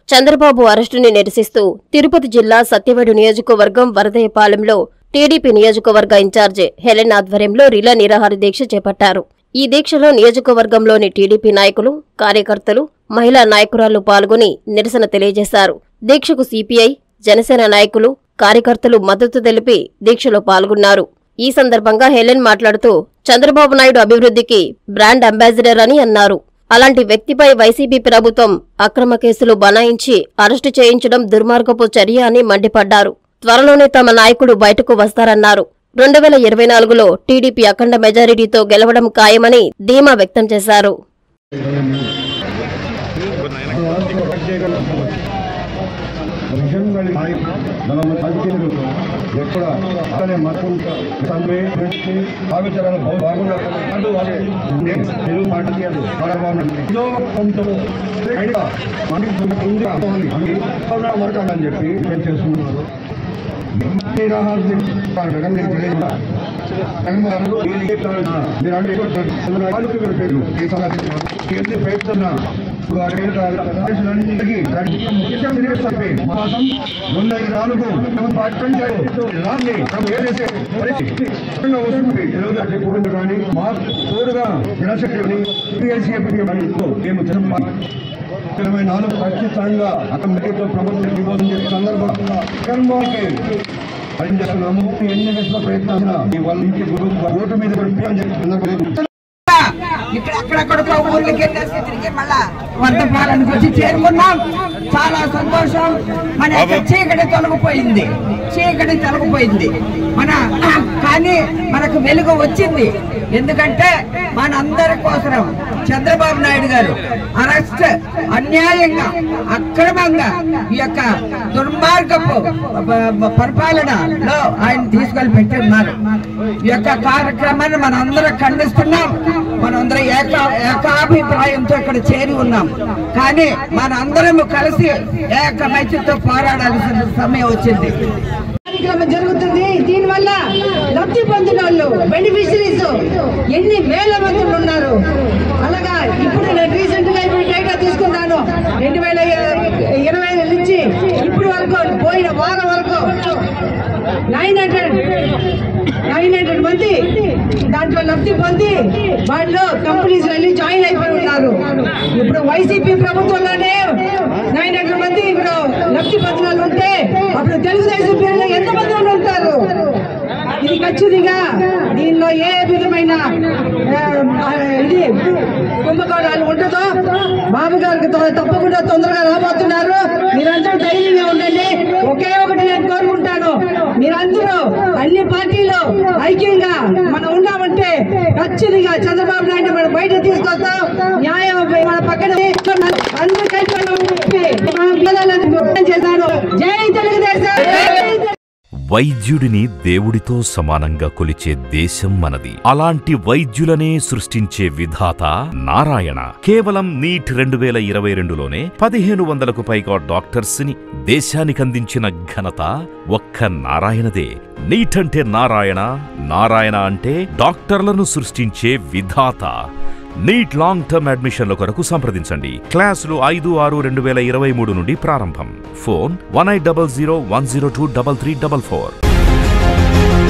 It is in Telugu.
చంద్రబాబు అరెస్టుని నిరసిస్తూ తిరుపతి జిల్లా సత్యవేడు నియోజకవర్గం వరదయపాలెంలో టీడీపీ నియోజకవర్గ ఇన్ఛార్జి హెలెన్ ఆధ్వర్యంలో రిలా నిరాహార దీక్ష చేపట్టారు ఈ దీక్షలో నియోజకవర్గంలోని టీడీపీ నాయకులు కార్యకర్తలు మహిళా నాయకురాళ్లు పాల్గొని నిరసన తెలియజేశారు దీక్షకు సిపిఐ జనసేన నాయకులు కార్యకర్తలు మద్దతు తెలిపి దీక్షలో పాల్గొన్నారు ఈ సందర్భంగా హెలెన్ మాట్లాడుతూ చంద్రబాబు నాయుడు అభివృద్ధికి బ్రాండ్ అంబాసిడర్ అని అన్నారు అలాంటి వ్యక్తిపై వైసీపీ ప్రభుత్వం అక్రమ కేసులు బనాయించి అరెస్టు చేయించడం దుర్మార్గపు చర్య అని మండిపడ్డారు త్వరలోనే తమ నాయకుడు బయటకు వస్తారన్నారు రెండు వేల ఇరవై నాలుగులో టీడీపీ అఖండ మెజారిటీతో గెలవడం ఖాయమని ధీమా వ్యక్తం చేశారు విషయంగా మనం రాజకీయాలు ఎక్కడ అతనే మతం తండ్రి భావించగల బాగున్నారు అంటూ వాళ్ళు తెలుగు మాట్లాడలేదు వరకు అని చెప్పి నేను చేస్తున్నారు నిరాహార దీక్ష పెట్టడం మీకు తెలియదు. జగన్మోహన్ రెడ్డి మీరు చెప్తారు. మీరు అంటే ఇప్పుడు వాళ్ళకి మీరు పేర్లు ఈ సంగతి ఇవన్నీ ప్రయత్నం వంద నాలుగు రాన్ని ఏదైతే పరిస్థితి వస్తుంది తెలుగుదేశం కుటుంబం కానీ మా తోడుగా జనశక్తిని మేము తిరుమల ఇరవై నాలుగు ఖచ్చితంగా అతని మీతో ప్రభుత్వం ఇవ్వాలని చెప్పి సందర్భంగా జగన్మోహన్ పనిచేస్తున్నాము ఎన్ని విషయాలు ప్రయత్నించినా ఈ వాళ్ళ ఇంటి గురువు ఓటు మీద కూడా అని చెప్పి సందర్భంగా ఇక్కడ ఎక్కడెక్కడికో ఊర్లకి వెళ్ళేసి తిరిగి మళ్ళా వర్ధపాలనకి వచ్చి చేరుకున్నాం చాలా సంతోషం మన యొక్క చీకటి తొలగిపోయింది చీకటి తొలగిపోయింది మన కానీ మనకు వెలుగు వచ్చింది ఎందుకంటే మనందరి కోసం చంద్రబాబు నాయుడు గారు అరెస్ట్ అన్యాయంగా అక్రమంగా ఈ యొక్క దుర్మార్గపు ప- ప- పరిపాలనలో ఆయన తీసుకొని పెట్టి ఉన్నారు ఈ యొక్క కార్యక్రమాన్ని మనందరం ఖండిస్తున్నాం మనందరం ఏక ఏకాభిప్రాయంతో ఇక్కడ చేరి ఉన్నాం కానీ మనందరం కలిసి ఏకమైత్యంతో పోరాడాల్సిన సమయం వచ్చింది కార్యక్రమం జరుగుతుంది దీనివల్ల లబ్ధి పొందిన వాళ్ళు బెనిఫిషరీస్ ఎన్ని వేల మంది ఉన్నారు అలాగా ఇప్పుడు నేను రీసెంట్ గా ఇప్పుడు డేటా తీసుకున్నాను రెండు వేల ఇరవై నుంచి ఇప్పుడు వరకు పోయిన వారం వరకు నైన్ హండ్రెడ్ నైన్ హండ్రెడ్ మంది దాంట్లో లబ్ధి పొంది వాళ్ళు కంపెనీస్ వెళ్ళి జాయిన్ అయిపోయి ఉన్నారు ఇప్పుడు వైసీపీ ప్రభుత్వంలోనే నైన్ హండ్రెడ్ మంది ఇప్పుడు లబ్ధి పొందిన వాళ్ళు ఉంటే అప్పుడు తెలుగుదేశం పేరులో ఎంతమంది ఉండి ఉంటారు ఇది ఖచ్చితంగా దీనిలో ఏ విధమైన ఆ, ఇది కుంభకోణాలు ఉండదో బాబు గారికి తో- తప్పకుండా తొందరగా రాబోతున్నారు మీరందరూ ధైర్యంగా ఉండండి ఒకే ఒకటి నేను కోరుకుంటాను మీరందరూ అన్ని పార్టీలు ఐక్యంగా మనం ఉన్నామంటే ఖచ్చితంగా చంద్రబాబు నాయుడు మనం బయట తీసుకొస్తాం న్యాయం మన పక్కన అందరూ కలిసి మనం మన పేదలను చేశాను జై తెలుగుదేశం జై తెలుగుదేశం. వైద్యుడిని దేవుడితో సమానంగా కొలిచే దేశం మనది అలాంటి వైద్యులనే సృష్టించే విధాత నారాయణ కేవలం నీట్ రెండు వేల ఇరవై రెండులోనే పదిహేను వందలకు పైగా డాక్టర్స్ ని దేశానికందించిన ఘనత ఒక్క నారాయణదే నీట్ అంటే నారాయణ నారాయణ అంటే డాక్టర్లను సృష్టించే విధాత నీట్ లాంగ్ టర్మ్ అడ్మిషన్ల కొరకు సంప్రదించండి క్లాసులు ఐదు ఆరు రెండు వేల ఇరవై మూడు నుండి ప్రారంభం phone one eight double zero one zero two double three double four